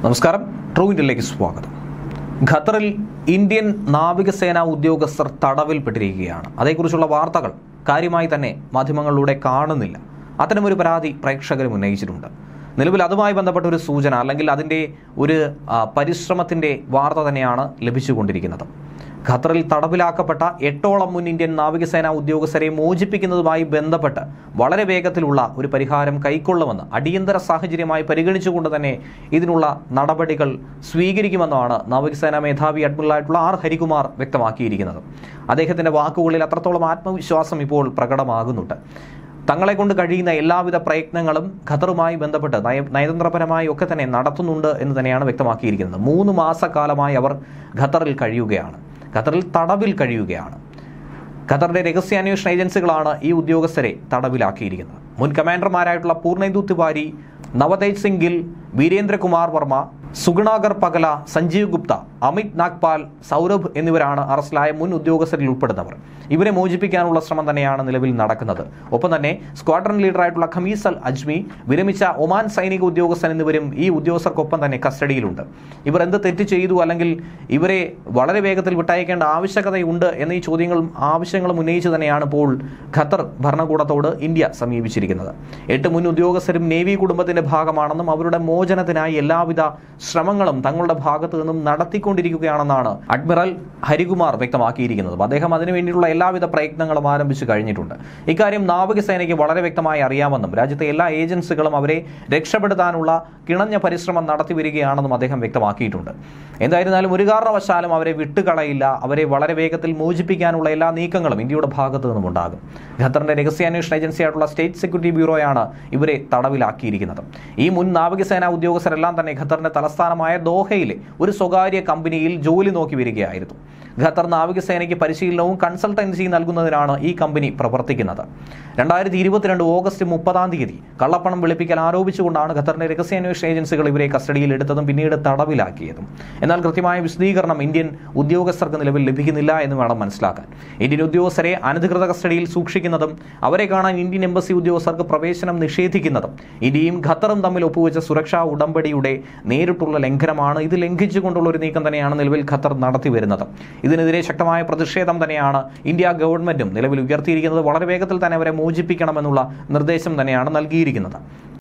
നമസ്കാരം ട്രൂ ഇന്ത്യയിലേക്ക് സ്വാഗതം ഖത്തറിൽ ഇന്ത്യൻ നാവികസേന ഉദ്യോഗസ്ഥർ തടവിൽപ്പെട്ടിരിക്കുകയാണ് അതേക്കുറിച്ചുള്ള വാർത്തകൾ കാര്യമായി തന്നെ മാധ്യമങ്ങളിലൂടെ കാണുന്നില്ല അത്തരമൊരു പരാതി പ്രേക്ഷകരും ഉന്നയിച്ചിട്ടുണ്ട് നിലവിൽ അതുമായി ബന്ധപ്പെട്ട ഒരു സൂചന അല്ലെങ്കിൽ അതിൻ്റെ ഒരു ആ, പരിശ്രമത്തിൻ്റെ വാർത്ത തന്നെയാണ് ലഭിച്ചുകൊണ്ടിരിക്കുന്നത് ഖത്തറിൽ തടവിലാക്കപ്പെട്ട എട്ടോളം മുൻ ഇന്ത്യൻ നാവികസേന ഉദ്യോഗസ്ഥരെ മോചിപ്പിക്കുന്നതുമായി ബന്ധപ്പെട്ട് വളരെ വേഗത്തിലുള്ള ഒരു പരിഹാരം കൈക്കൊള്ളുമെന്ന് അടിയന്തര സാഹചര്യമായി പരിഗണിച്ചുകൊണ്ട് തന്നെ ഇതിനുള്ള നടപടികൾ സ്വീകരിക്കുമെന്നാണ് നാവികസേന മേധാവി അഡ്മിറലായിട്ടുള്ള ആർ ഹരികുമാർ വ്യക്തമാക്കിയിരിക്കുന്നത് അദ്ദേഹത്തിന്റെ വാക്കുകളിൽ അത്രത്തോളം ആത്മവിശ്വാസം ഇപ്പോൾ പ്രകടമാകുന്നുണ്ട് തങ്ങളെ കൊണ്ട് കഴിയുന്ന എല്ലാവിധ പ്രയത്നങ്ങളും ഖത്തറുമായി ബന്ധപ്പെട്ട് നയ നയതന്ത്രപരമായി ഒക്കെ തന്നെ നടത്തുന്നുണ്ട് എന്ന് തന്നെയാണ് വ്യക്തമാക്കിയിരിക്കുന്നത് മൂന്ന് മാസക്കാലമായി അവർ ഖത്തറിൽ കഴിയുകയാണ് ഖത്തറിൽ തടവിൽ കഴിയുകയാണ് ഖത്തറിന്റെ രഹസ്യാന്വേഷണ ഏജൻസികളാണ് ഈ ഉദ്യോഗസ്ഥരെ തടവിലാക്കിയിരിക്കുന്നത് മുൻ കമാൻഡർമാരായിട്ടുള്ള പൂർണ്ണേന്ദു തിവാരി നവതേജ് സിംഗ് ഗിൽ വീരേന്ദ്രകുമാർ വർമ്മ സുഗുണാകർ പകല സഞ്ജീവ് ഗുപ്ത അമിത് നാഗ്പാൽ സൗരഭ് എന്നിവരാണ് അറസ്റ്റിലായ മുൻ ഉദ്യോഗസ്ഥരിൽ ഉൾപ്പെടുന്നവർ ഇവരെ മോചിപ്പിക്കാനുള്ള ശ്രമം തന്നെയാണ് നിലവിൽ നടക്കുന്നത് ഒപ്പം തന്നെ സ്ക്വാഡ്രൺ ലീഡറായിട്ടുള്ള ഖമീസ് അൽ അജ്മി വിരമിച്ച ഒമാൻ സൈനിക ഉദ്യോഗസ്ഥൻ എന്നിവരും ഈ ഉദ്യോഗസ്ഥർക്കൊപ്പം തന്നെ കസ്റ്റഡിയിലുണ്ട് ഇവർ എന്ത് തെറ്റ് ചെയ്തു അല്ലെങ്കിൽ ഇവരെ വളരെ വേഗത്തിൽ വിട്ടയക്കേണ്ട ആവശ്യകതയുണ്ട് എന്നീ ചോദ്യങ്ങളും ആവശ്യങ്ങളും ഉന്നയിച്ച് തന്നെയാണ് ഇപ്പോൾ ഖത്തർ ഭരണകൂടത്തോട് ഇന്ത്യ സമീപിച്ചിരിക്കുന്നത് എട്ട് മുൻ ഉദ്യോഗസ്ഥരും നേവി കുടുംബത്തിന്റെ ഭാഗമാണെന്നും അവരുടെ മോചനത്തിനായി എല്ലാവിധ ശ്രമങ്ങളും തങ്ങളുടെ ഭാഗത്തു നിന്നും നടത്തിക്കൊണ്ടിരിക്കുകയാണെന്നാണ് അഡ്മിറൽ ഹരികുമാർ വ്യക്തമാക്കിയിരിക്കുന്നത് അദ്ദേഹം അതിനുവേണ്ടിയുള്ള എല്ലാവിധ പ്രയത്നങ്ങളും ആരംഭിച്ചു കഴിഞ്ഞിട്ടുണ്ട് ഇക്കാര്യം നാവികസേനയ്ക്ക് വളരെ വ്യക്തമായി അറിയാമെന്നും രാജ്യത്തെ എല്ലാ ഏജൻസികളും അവരെ രക്ഷപ്പെടുത്താനുള്ള കിണഞ്ഞ പരിശ്രമം നടത്തി വരികയാണെന്നും അദ്ദേഹം വ്യക്തമാക്കിയിട്ടുണ്ട് എന്തായിരുന്നാലും ഒരു കാരണവശാലും അവരെ വിട്ടുകളയില്ല അവരെ വളരെ വേഗത്തിൽ മോചിപ്പിക്കാനുള്ള എല്ലാ നീക്കങ്ങളും ഇന്ത്യയുടെ ഭാഗത്തു നിന്നും ഉണ്ടാകും ഖത്തറിന്റെ രഹസ്യാന്വേഷണ ഏജൻസിയായിട്ടുള്ള സ്റ്റേറ്റ് സെക്യൂരിറ്റി ബ്യൂറോയാണ് ഇവരെ തടവിലാക്കിയിരിക്കുന്നത് ഈ മുൻ നാവികസേനാ ഉദ്യോഗസ്ഥരെല്ലാം തന്നെ ഖത്തറിന്റെ തലസ്ഥാനമായ ദോഹയിലെ ഒരു സ്വകാര്യ കമ്പനിയിൽ ജോലി നോക്കി വരികയായിരുന്നു ഖത്തർ നാവികസേനയ്ക്ക് പരിശീലനവും കൺസൾട്ടൻസിയും നൽകുന്നതിനാണ് ഈ കമ്പനി പ്രവർത്തിക്കുന്നത് രണ്ടായിരത്തി ഇരുപത്തിരണ്ട് ഓഗസ്റ്റ് മുപ്പതാം തീയതി കള്ളപ്പണം വെളുപ്പിക്കൽ ആരോപിച്ചുകൊണ്ടാണ് ഖത്തറിന്റെ രഹസ്യാന്വേഷണ ഏജൻസികൾ ഇവരെ കസ്റ്റഡിയിൽ എടുത്തതും പിന്നീട് തടവിലാക്കിയതും എന്നാൽ കൃത്യമായ വിശദീകരണം ഇന്ത്യൻ ഉദ്യോഗസ്ഥർക്ക് നിലവിൽ ലഭിക്കുന്നില്ല എന്ന് വേണം മനസ്സിലാക്കാൻ ഇന്ത്യൻ ഉദ്യോഗസ്ഥരെ അനധികൃത കസ്റ്റഡിയിൽ സൂക്ഷിക്കുന്നതും അവരെ കാണാൻ ഇന്ത്യൻ എംബസി ഉദ്യോഗസ്ഥർക്ക് പ്രവേശനം നിഷേധിക്കുന്നതും ഇന്ത്യയും ഖത്തറും തമ്മിൽ ഒപ്പുവെച്ച സുരക്ഷാ ഉടമ്പടിയുടെ നേരിട്ടുള്ള ലംഘനമാണ് ഇത് ലംഘിച്ചുകൊണ്ടുള്ള ഒരു നീക്കം തന്നെയാണ് നിലവിൽ ഖത്തർ നടത്തി വരുന്നത് ഇതിനെതിരെ ശക്തമായ പ്രതിഷേധം തന്നെയാണ് ഇന്ത്യ ഗവൺമെന്റും നിലവിൽ ഉയർത്തിയിരിക്കുന്നത് വളരെ വേഗത്തിൽ തന്നെ അവരെ മോചിപ്പിക്കണമെന്നുള്ള നിർദ്ദേശം തന്നെയാണ് നൽകിയിരിക്കുന്നത്